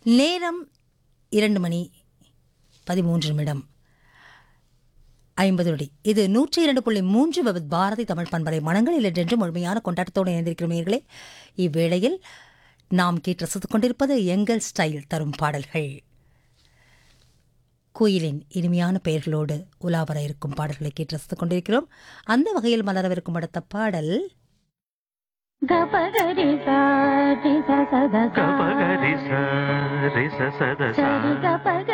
நேரம் இரண்டு மணி பதிமூன்று நிமிடம் ஐம்பது நொடி இது நூற்றி இரண்டு புள்ளி மூன்று விபத் பாரதி தமிழ் பண்பலை மனங்களில் என்றென்று முழுமையான கொண்டாட்டத்தோடு இணைந்திருக்கிறீர்களே இவ்வேளையில் நாம் கேட்டு ரசித்துக் கொண்டிருப்பது எங்கள் ஸ்டைல் தரும் பாடல்கள் கோயிலின் இனிமையான பெயர்களோடு உலாவர இருக்கும் பாடல்களை கேட்டு ரசித்துக் கொண்டிருக்கிறோம் அந்த வகையில் மலரவிருக்கும் அடுத்த பாடல் గపగరి సాటి సద గపగరి స రి స సద స సరి గపగ